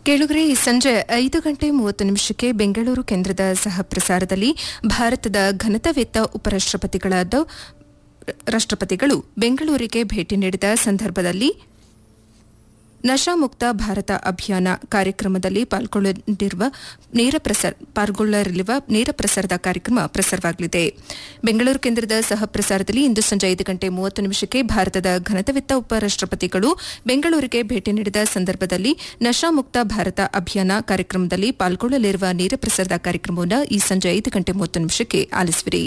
ಕೇಳುಗರೆ ಈ ಸಂಜೆ ಐದು ಗಂಟೆ ಮೂವತ್ತು ನಿಮಿಷಕ್ಕೆ ಬೆಂಗಳೂರು ಕೇಂದ್ರದ ಸಹ ಪ್ರಸಾರದಲ್ಲಿ ಭಾರತದ ಘನತಾವೇತ್ತ ಉಪರಾಷ್ಟ್ರಪತಿಗಳಾದ ರಾಷ್ಟ್ರಪತಿಗಳು ಬೆಂಗಳೂರಿಗೆ ಭೇಟಿ ನೀಡಿದ ಸಂದರ್ಭದಲ್ಲಿ ನಶಾಮುಕ್ತ ಭಾರತ ಅಭಿಯಾನ ಕಾರ್ಯಕ್ರಮದಲ್ಲಿ ಪಾಲ್ಗೊಳ್ಳಲಿರುವ ನೇರ ಪ್ರಸಾರ ಪಾಲ್ಗೊಳ್ಳಲಿರುವ ನೇರ ಪ್ರಸಾರದ ಕಾರ್ಯಕ್ರಮ ಪ್ರಸಾರವಾಗಲಿದೆ ಬೆಂಗಳೂರು ಕೇಂದ್ರದ ಸಹ ಪ್ರಸಾರದಲ್ಲಿ ಇಂದು ಸಂಜೆ ಐದು ಗಂಟೆ ಮೂವತ್ತು ನಿಮಿಷಕ್ಕೆ ಭಾರತದ ಘನತಾವೇತ್ತ ಉಪರಾಷ್ಟ್ರಪತಿಗಳು ಬೆಂಗಳೂರಿಗೆ ಭೇಟಿ ನೀಡಿದ ಸಂದರ್ಭದಲ್ಲಿ ನಶಾಮುಕ್ತ ಭಾರತ ಅಭಿಯಾನ ಕಾರ್ಯಕ್ರಮದಲ್ಲಿ ಪಾಲ್ಗೊಳ್ಳಲಿರುವ ನೇರ ಪ್ರಸಾರದ ಕಾರ್ಯಕ್ರಮವನ್ನು ಈ ಸಂಜೆ ಐದು ಗಂಟೆ ಮೂವತ್ತು ನಿಮಿಷಕ್ಕೆ ಆಲಿಸುವಿರಿ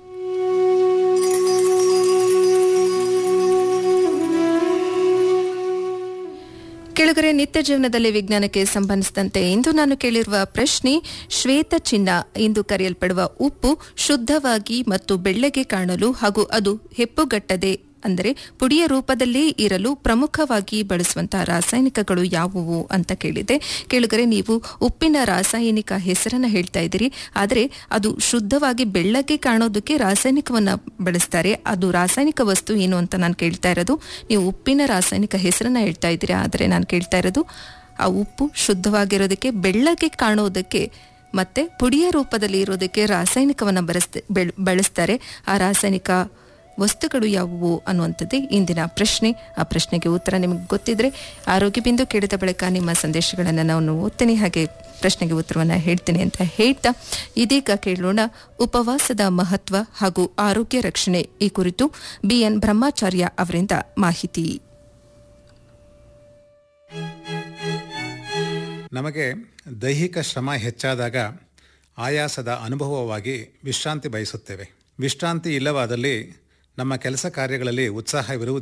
ಕೆಳಗರೆ ನಿತ್ಯ ಜೀವನದಲ್ಲಿ ವಿಜ್ಞಾನಕ್ಕೆ ಸಂಬಂಧಿಸಿದಂತೆ ಇಂದು ನಾನು ಕೇಳಿರುವ ಪ್ರಶ್ನೆ ಶ್ವೇತ ಚಿನ್ನ ಎಂದು ಕರೆಯಲ್ಪಡುವ ಉಪ್ಪು ಶುದ್ಧವಾಗಿ ಮತ್ತು ಬೆಳ್ಳಗೆ ಕಾಣಲು ಹಾಗೂ ಅದು ಹೆಪ್ಪುಗಟ್ಟದೆ ಅಂದರೆ ಪುಡಿಯ ರೂಪದಲ್ಲೇ ಇರಲು ಪ್ರಮುಖವಾಗಿ ಬಳಸುವಂತಹ ರಾಸಾಯನಿಕಗಳು ಯಾವುವು ಅಂತ ಕೇಳಿದೆ ಕೇಳಿದರೆ ನೀವು ಉಪ್ಪಿನ ರಾಸಾಯನಿಕ ಹೆಸರನ್ನ ಹೇಳ್ತಾ ಇದ್ದೀರಿ ಆದರೆ ಅದು ಶುದ್ಧವಾಗಿ ಬೆಳ್ಳಗೆ ಕಾಣೋದಕ್ಕೆ ರಾಸಾಯನಿಕವನ್ನ ಬಳಸ್ತಾರೆ ಅದು ರಾಸಾಯನಿಕ ವಸ್ತು ಏನು ಅಂತ ನಾನು ಕೇಳ್ತಾ ಇರೋದು ನೀವು ಉಪ್ಪಿನ ರಾಸಾಯನಿಕ ಹೆಸರನ್ನ ಹೇಳ್ತಾ ಇದ್ದೀರಿ ಆದರೆ ನಾನು ಕೇಳ್ತಾ ಇರೋದು ಆ ಉಪ್ಪು ಶುದ್ಧವಾಗಿರೋದಕ್ಕೆ ಬೆಳ್ಳಗೆ ಕಾಣೋದಕ್ಕೆ ಮತ್ತೆ ಪುಡಿಯ ರೂಪದಲ್ಲಿ ಇರೋದಕ್ಕೆ ರಾಸಾಯನಿಕವನ್ನ ಬಳಸ್ತ ಬೆಳ್- ಬಳಸ್ತಾರೆ ಆ ರಾಸಾಯನಿಕ ವಸ್ತುಗಳು ಯಾವುವು ಅನ್ನುವಂಥದ್ದೇ ಇಂದಿನ ಪ್ರಶ್ನೆ ಆ ಪ್ರಶ್ನೆಗೆ ಉತ್ತರ ನಿಮಗೆ ಗೊತ್ತಿದ್ರೆ ಆರೋಗ್ಯ ಬಿಂದು ಕೇಳಿದ ಬಳಿಕ ನಿಮ್ಮ ಸಂದೇಶಗಳನ್ನು ನಾನು ಓದ್ತೇನೆ ಹಾಗೆ ಪ್ರಶ್ನೆಗೆ ಉತ್ತರವನ್ನು ಹೇಳ್ತೇನೆ ಅಂತ ಹೇಳ್ತಾ ಇದೀಗ ಕೇಳೋಣ ಉಪವಾಸದ ಮಹತ್ವ ಹಾಗೂ ಆರೋಗ್ಯ ರಕ್ಷಣೆ ಈ ಕುರಿತು ಬಿಎನ್ ಬ್ರಹ್ಮಾಚಾರ್ಯ ಅವರಿಂದ ಮಾಹಿತಿ ನಮಗೆ ದೈಹಿಕ ಶ್ರಮ ಹೆಚ್ಚಾದಾಗ ಆಯಾಸದ ಅನುಭವವಾಗಿ ವಿಶ್ರಾಂತಿ ಬಯಸುತ್ತೇವೆ ವಿಶ್ರಾಂತಿ ಇಲ್ಲವಾದಲ್ಲಿ ನಮ್ಮ ಕೆಲಸ ಕಾರ್ಯಗಳಲ್ಲಿ ಉತ್ಸಾಹವಿರುವುದಿಲ್ಲ